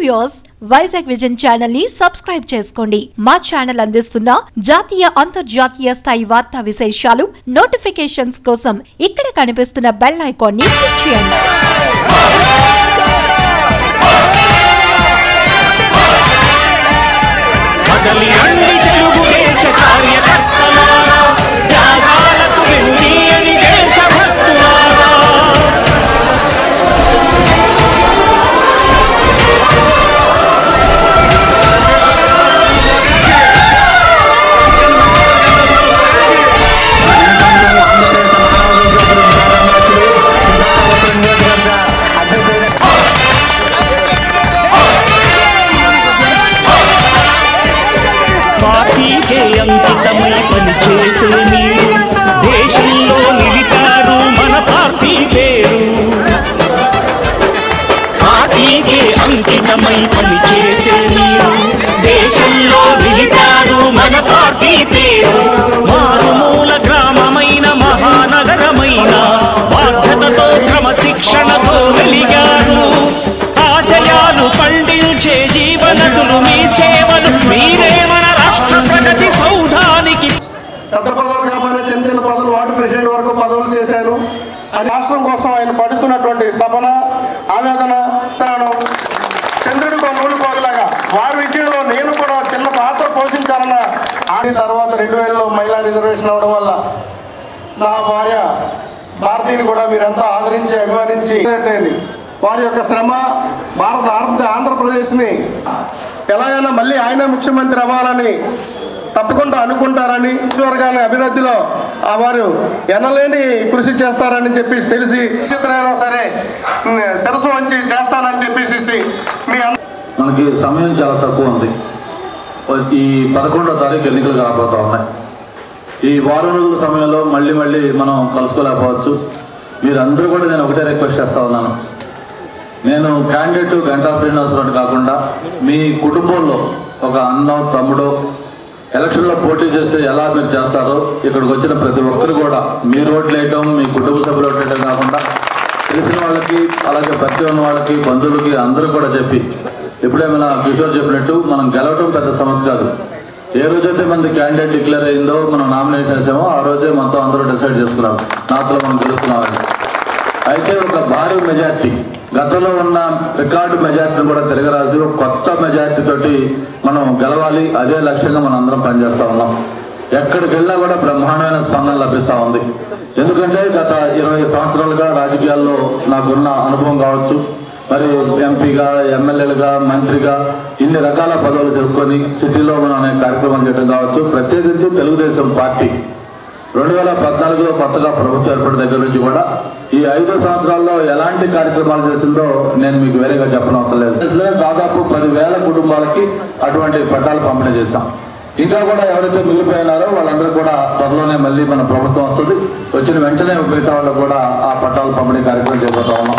Viewers Vizag vision channel ని subscribe చేసుకోండి మా ఛానల్ అందిస్తున్న జాతీయ అంతర్జాతీయ స్థాయి వార్తా విశేషాలు నోటిఫికేషన్స్ కోసం ఇక్కడ కనిపిస్తున్న బెల్ ఐకాన్ ని క్లిక్ చేయండి కదలి రండి తెలుగుదేశ కార్యకర్తలారా త్యాగాలకు వెనుదీయని దేశభక్తులారా పార్టీకే అంకితమై పనిచేసే మీరు దేశంలో నిలిపారు మన పార్టీ పేరు పార్టీకే అంకితమై పనిచేసే మీరు దేశంలో నిలిపారు మన పార్టీ పేరు మారుమూల గ్రామమైన మహానగరమైన బాధ్యతతో క్రమశిక్షణతో వెలిగారు ఆశయాలు పండించే జీవనదులు మీ సేవలు మీరే మన రాష్ట్ర ప్రగతి సౌధానికి పెద్ద పదవులు కాకపోయినా చిన్న చిన్న పదవులు వార్డు ప్రెసిడెంట్ వరకు పదవులు చేశాను అని రాష్ట్రం కోసం ఆయన పడుతున్నటువంటి తపన ఆవేదన తాను చంద్రుడితో నూనె పోగలాగా వారి విద్యలో నేను కూడా చిన్న పాత్ర పోషించాలన్న ఆడి తర్వాత రెండు వేలలో మహిళా రిజర్వేషన్ అవడం వల్ల నా భార్య భారతీని కూడా మీరంతా ఆదరించి అభిమానించి ఏంటండి? వారి యొక్క శ్రమ భారత ఆంధ్ర ఆంధ్రప్రదేశ్ని ఎలాగైనా మళ్ళీ ఆయన ముఖ్యమంత్రి అవ్వాలని తప్పకుండా అనుకుంటారని వర్గాల అభివృద్ధిలో ఆ వారు ఎనలేని కృషి చేస్తారని చెప్పి తెలిసి చిత్రైనా సరే ఉమ్, శిరస్సు వంచి చేస్తానని చెప్పేసి మీ అందరూ మనకి సమయం చాలా తక్కువ ఉంది ఈ పదకొండో తారీఖు ఎన్నికలు రాబోతా ఉన్నాయి ఈ వారం రోజుల సమయంలో మళ్ళీ మళ్ళీ మనం కలుసుకోలేకపోవచ్చు మీరందరూ కూడా నేను ఒకటే రిక్వెస్ట్ చేస్తా ఉన్నాను నేను క్యాండిడేట్ గంటా శ్రీనివాసరావు కాకుండా మీ కుటుంబంలో ఒక అన్నో తమ్ముడో ఎలక్షన్లో పోటీ చేస్తే ఎలా మీరు చేస్తారో ఇక్కడికి వచ్చిన ప్రతి ఒక్కరు కూడా మీరు ఓట్లు వేయటం మీ కుటుంబ సభ్యులు ఓట్లు వేయటం కాకుండా తెలిసిన వాళ్ళకి అలాగే పరిచయం ఉన్న వాళ్ళకి బంధువులకి అందరూ కూడా చెప్పి ఇప్పుడే మన కిషోర్ చెప్పినట్టు మనం గెలవటం పెద్ద సమస్య కాదు ఏ రోజైతే మనది క్యాండిడేట్ డిక్లేర్ అయిందో మనం నామినేషన్ వేసామో ఆ రోజే మొత్తం అందరూ డిసైడ్ చేసుకున్నాం నాతో మనం గెలుస్తున్నామని అయితే ఒక భారీ మెజార్టీ గతంలో ఉన్న రికార్డు మెజార్టీని కూడా తిరగరాసి ఒక కొత్త మెజార్టీ తోటి మనం గెలవాలి అదే లక్ష్యంగా మనం అందరం పనిచేస్తా ఉన్నాం ఎక్కడికి వెళ్ళినా కూడా బ్రహ్మాండమైన స్పందన లభిస్తూ ఉంది ఎందుకంటే గత ఇరవై సంవత్సరాలుగా రాజకీయాల్లో నాకున్న అనుభవం కావచ్చు మరి ఎంపీగా ఎమ్మెల్యేలుగా మంత్రిగా ఇన్ని రకాల పదవులు చేసుకొని సిటీలో మనం అనేక కార్యక్రమాలు చేయడం కావచ్చు ప్రత్యేకించి తెలుగుదేశం పార్టీ రెండు వేల పద్నాలుగులో కొత్తగా ప్రభుత్వం ఏర్పడిన దగ్గర నుంచి కూడా ఈ ఐదు సంవత్సరాల్లో ఎలాంటి కార్యక్రమాలు చేసిందో నేను మీకు వేరేగా చెప్పడం అవసరం లేదు అసలే దాదాపు పదివేల కుటుంబాలకి అటువంటి పట్టాలు పంపిణీ చేశాం ఇంకా కూడా ఎవరైతే మిగిలిపోయినారో వాళ్ళందరూ కూడా త్వరలోనే మళ్ళీ మన ప్రభుత్వం వస్తుంది వచ్చిన వెంటనే మిగతా వాళ్ళు కూడా ఆ పట్టాలు పంపిణీ కార్యక్రమం చేపడతా ఉన్నాం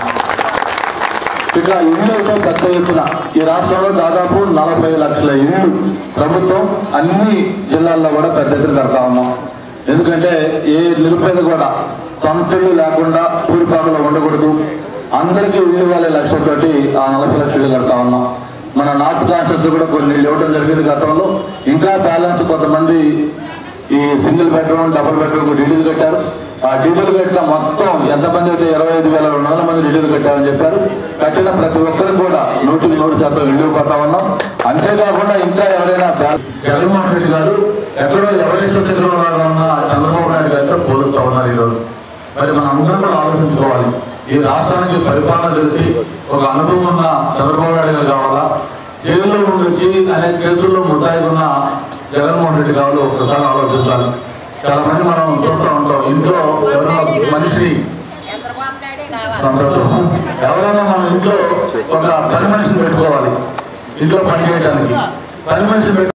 ఇక ఇల్లు అయితే పెద్ద ఎత్తున ఈ రాష్ట్రంలో దాదాపు నలభై లక్షల ఇల్లు ప్రభుత్వం అన్ని జిల్లాల్లో కూడా పెద్ద ఎత్తున కడతా ఉన్నాం ఎందుకంటే ఏ నిరుపేద కూడా సొంత ఇల్లు లేకుండా పూరిపాకలో ఉండకూడదు అందరికీ ఇల్లు ఇవ్వాలి లక్ష్యంతోటి ఆ నలభై లక్షల ఇల్లు కడతా ఉన్నాం మన నార్త్ కాన్స్టిట్యూన్స్ కూడా కొన్ని ఇల్లు ఇవ్వడం జరిగింది గతంలో ఇంకా బ్యాలెన్స్ కొంతమంది ఈ సింగిల్ బెడ్రూమ్ డబుల్ బెడ్రూమ్ డీడీలు కట్టారు ఆ డీడీలు కట్టిన మొత్తం ఎంతమంది అయితే ఇరవై ఐదు వేల రెండు వందల మంది డీడీలు కట్టారని చెప్పారు కట్టిన ప్రతి ఒక్కరికి కూడా నూటికి నూరు శాతం ఇల్లు పోతా ఉన్నాం అంతేకాకుండా ఇంకా ఎవరైనా బ్యా- జగన్మోహన్ రెడ్డి గారు ఎక్కడో ఎవరెస్ట్ శిఖరంలో ఉన్న చంద్రబాబు నాయుడు గారితో పోలుస్తా ఉన్నారు ఈరోజు మరి మనం అందరం కూడా ఆలోచించుకోవాలి ఈ రాష్ట్రానికి పరిపాలన తెలిసి ఒక అనుభవం ఉన్న చంద్రబాబు నాయుడు గారు కావాలా జైల్లో నుండి వచ్చి అనేక కేసుల్లో ముద్దాయి ఉన్న జగన్మోహన్ రెడ్డి కావాలో ఒకసారి ఆలోచించాలి చాలా మంది మనం చూస్తూ ఉంటాం ఇంట్లో ఎవరైనా మనిషిని చంద్రబాబు నాయుడే కావాలి సంతోషం ఎవరైనా మనం ఇంట్లో ఒక పని మనిషిని పెట్టుకోవాలి ఇంట్లో పని చేయడానికి పని మనిషిని పెట్టు